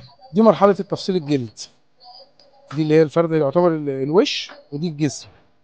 دي مرحله التفصيل الجلد دي اللي هي الفرد اللي يعتبر ال- الوش ودي الجسم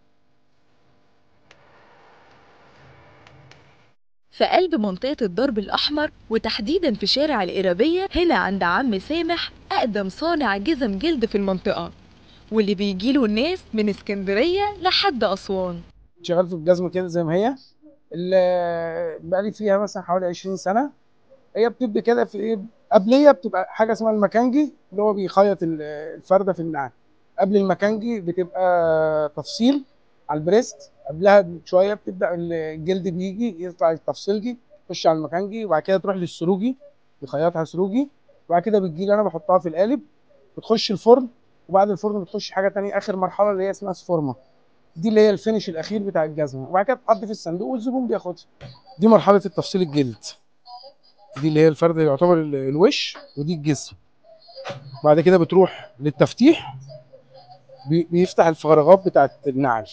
في قلب منطقة الضرب الأحمر وتحديدا في شارع القرابية هنا عند عم سامح أقدم صانع جزم جلد في المنطقة واللي بيجيله الناس من اسكندرية لحد أسوان شغال في الجزمه كده زي ما هي اللي بقالي فيها مثلا حوالي 20 سنه هي بتبقى كده في ايه قبليه بتبقى حاجه اسمها المكانجي اللي هو بيخيط ال- الفرده في النعل قبل المكانجي بتبقى تفصيل على البريست قبلها بشويه بتبدا الجلد بيجي يطلع التفصيلجي تخش على المكانجي وبعد كده تروح للسروجي يخيطها سروجي وبعد كده بتجيلي انا بحطها في القالب بتخش الفرن وبعد الفرن بتخش حاجه تانية اخر مرحله اللي هي اسمها سفورما دي اللي هي الفينش الاخير بتاع الجزمه وبعد كده بتحط في الصندوق والزبون بياخدها دي مرحله التفصيل الجلد دي اللي هي الفرد اللي يعتبر ال- الوش ودي الجسم بعد كده بتروح للتفتيح بي- بيفتح الفراغات بتاعت النعل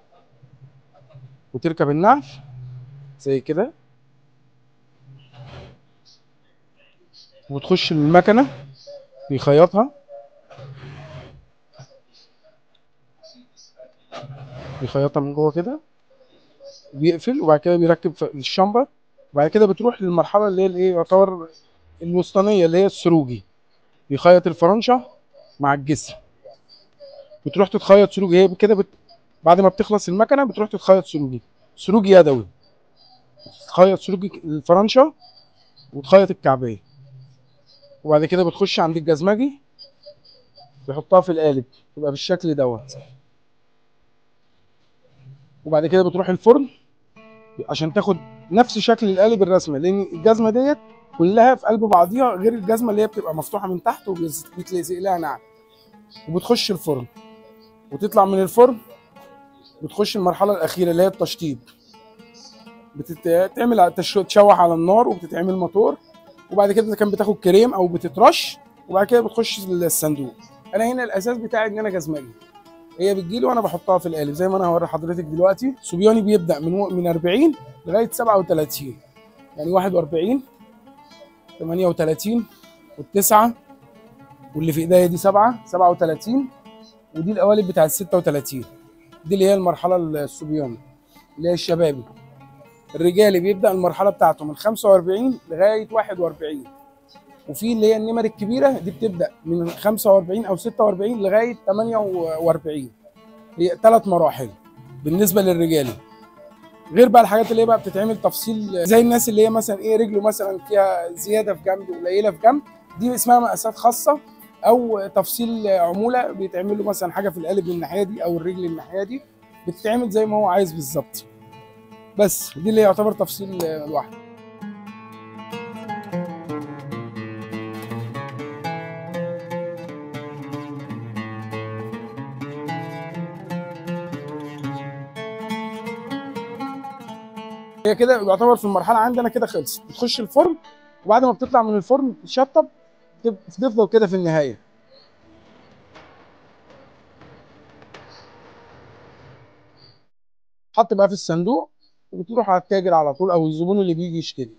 وتركب النعل زي كده وتخش المكنه بيخيطها بيخيطها من جوه كده بيقفل وبعد كده بيركب في الشامبر وبعد كده بتروح للمرحله اللي هي الايه يعتبر الوسطانيه اللي هي السروجي بيخيط الفرنشه مع الجسم بتروح تتخيط سروجي هي كده بت... بعد ما بتخلص المكنه بتروح تتخيط سروجي سروجي يدوي تخيط سروجي الفرنشه وتخيط الكعبيه وبعد كده بتخش عند الجزمجي تحطها في القالب تبقى بالشكل دوت وبعد كده بتروح الفرن عشان تاخد نفس شكل القالب الرسمي لان الجزمه ديت كلها في قلب بعضيها غير الجزمه اللي هي بتبقى مفتوحه من تحت وبيتلزق لها نعل وبتخش الفرن وتطلع من الفرن بتخش المرحله الاخيره اللي هي التشطيب بتتعمل تشوح على النار وبتتعمل موتور وبعد كده كان بتاخد كريم او بتترش وبعد كده بتخش الصندوق انا هنا الاساس بتاعي ان انا جزمجي هي بتجيلي وانا بحطها في القالب زي ما انا هوري حضرتك دلوقتي صبياني بيبدا من من 40 لغايه 37 يعني 41 38 والتسعه واللي في ايديا دي 7 37 ودي القوالب بتاعت 36 دي اللي هي المرحله الصبياني اللي هي الشبابي الرجالي بيبدا المرحله بتاعته من 45 لغايه 41 وفي اللي هي النمر الكبيره دي بتبدا من 45 او 46 لغايه 48 هي ثلاث مراحل بالنسبه للرجالي غير بقى الحاجات اللي هي بقى بتتعمل تفصيل زي الناس اللي هي مثلا ايه رجله مثلا فيها زياده في جنب قليله في جنب دي اسمها مقاسات خاصه او تفصيل عموله بيتعمل له مثلا حاجه في القالب من الناحيه دي او الرجل الناحيه دي بتتعمل زي ما هو عايز بالظبط بس دي اللي يعتبر تفصيل لوحده هي كده يعتبر في المرحله عندنا كده خلصت بتخش الفرن وبعد ما بتطلع من الفرن تشطب تفضل كده في النهايه حط بقى في الصندوق وبتروح على التاجر على طول او الزبون اللي بيجي يشتري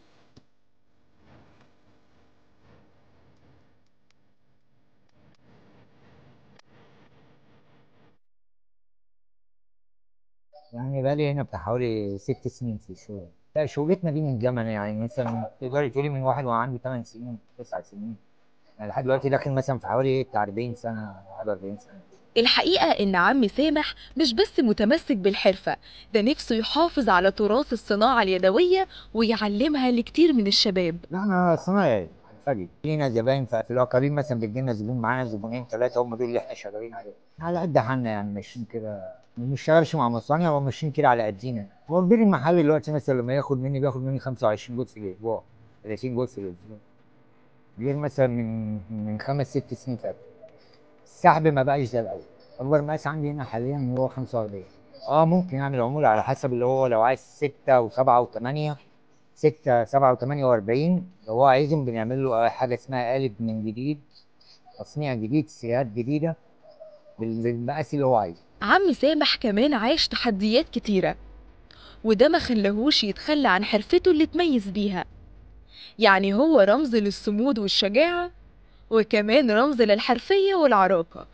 يعني بقالي هنا بتاع حوالي ست سنين في الشغل لا شغلتنا دي من زمن يعني مثلا تقدري تقولي من واحد وأنا عندي 8 سنين 9 سنين يعني لحد دلوقتي داخل مثلا في حوالي بتاع 40 سنة 41 سنة الحقيقة إن عم سامح مش بس متمسك بالحرفة ده نفسه يحافظ على تراث الصناعة اليدوية ويعلمها لكتير من الشباب لا أنا صنايعي فريق لينا زباين في الأقاليم مثلا بيجي لنا زبون معانا زبونين ثلاثة هم دول اللي إحنا شغالين عليهم على قد حالنا يعني ماشيين كده ما بنشتغلش مع مصانع وماشيين كده على قدينا هو كبير المحل دلوقتي مثلا لما ياخد مني بياخد مني 25 جزء في الأسبوع 30 جزء في الأسبوع غير مثلا من من خمس ست سنين فاتوا السحب ما بقاش زي الأول أكبر مقاس عندي هنا حاليا هو 45 اه ممكن اعمل عمولة على حسب اللي هو لو عايز ستة وسبعة وثمانية ستة سبعة وثمانية وأربعين لو هو عايزهم بنعمل له حاجة اسمها قالب من جديد تصنيع جديد سيرات جديدة بالمقاس اللي هو عايزه عم سامح كمان عاش تحديات كتيرة وده ما خلاهوش يتخلى عن حرفته اللي اتميز بيها يعني هو رمز للصمود والشجاعة وكمان رمز للحرفية والعراقة